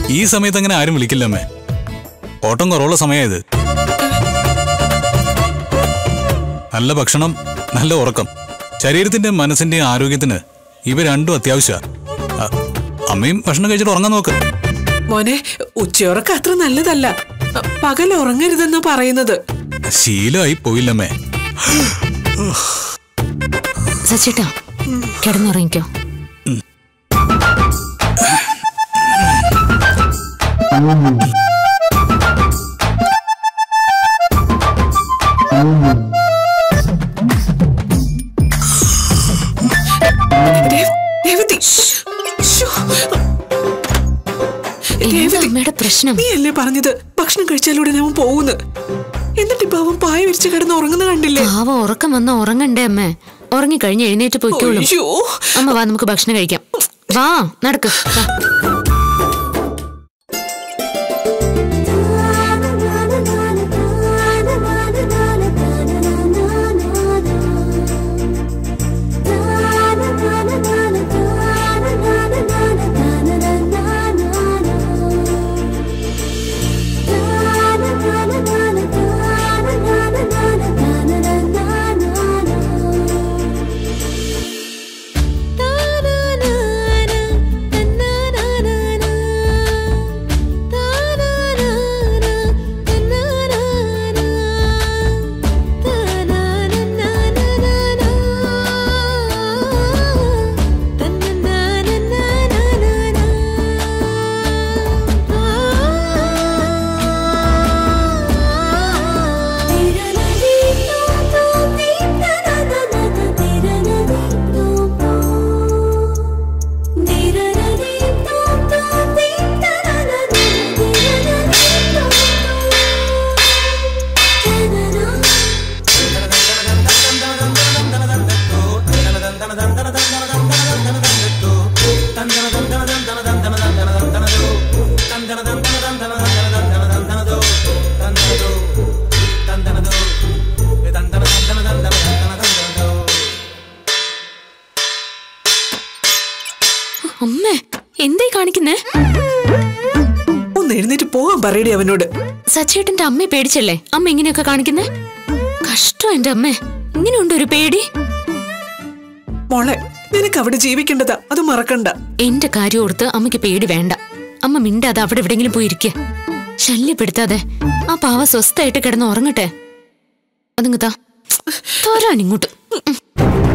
ഈ സമയത്ത് അങ്ങനെ ആരും വിളിക്കില്ല അമ്മേ ഓട്ടം കുറവുള്ള സമയമായത് നല്ല ഭക്ഷണം നല്ല ഉറക്കം ശരീരത്തിന്റെ മനസ്സിന്റെയും ആരോഗ്യത്തിന് ഇവ രണ്ടും അത്യാവശ്യ അമ്മയും ഭക്ഷണം കഴിച്ചിട്ട് ഉറങ്ങാൻ നോക്ക് മോനെ ഉച്ചയുറക്കം അത്ര നല്ലതല്ല പകൽ ഉറങ്ങരുതെന്നാ പറയുന്നത് ശീലമായി പോയില്ലമ്മേ സച്ചേട്ടാ കിടന്നുറങ്ങിക്കോ രേ- രേവതി ശ്ശോ. എന്താ രേവതി അമ്മയുടെ പ്രശ്നം നീ അല്ലേ പറഞ്ഞത് ഭക്ഷണം കഴിച്ചാലൂടെ അവൻ പോകുന്നു എന്നിട്ടിപ്പോ അവൻ പായ വിരിച്ച് കിടന്ന് ഉറങ്ങുന്ന കണ്ടില്ലേ പാവം ഉറക്കം വന്ന ഉറങ്ങണ്ടേ അമ്മ ഉറങ്ങിക്കഴിഞ്ഞ് എഴുന്നേറ്റ് പൊയ്ക്കോളും അയ്യോ അമ്മ വാ നമുക്ക് ഭക്ഷണം കഴിക്കാം വാ നടക്ക് വാ. അമ്മേ എന്തേ കാണിക്കുന്നേ ഒന്ന് എഴുന്നേറ്റ് പോവാൻ പറയടി അവനോട് സച്ചേട്ടന്റെ അമ്മയെ പേടിച്ചല്ലേ അമ്മ ഇങ്ങനെയൊക്കെ കാണിക്കുന്നേ കഷ്ടം എന്റെ അമ്മേ ഇങ്ങനെയുണ്ട് ഒരു പേടി മോളെ നിനക്ക് അവിടെ ജീവിക്കേണ്ടതാ അത് മറക്കണ്ട എന്റെ കാര്യം ഓർത്ത് അമ്മയ്ക്ക് പേടി വേണ്ട അമ്മ മിണ്ടാതെ അവിടെ എവിടെങ്കിലും പോയി ഇരിക്കുക ശല്യപ്പെടുത്താതെ ആ പാവ സ്വസ്ഥായിട്ട് കിടന്ന് ഉറങ്ങട്ടെ അതുങ്ങത്താ തോരാൻ ഇങ്ങോട്ട് ഉം.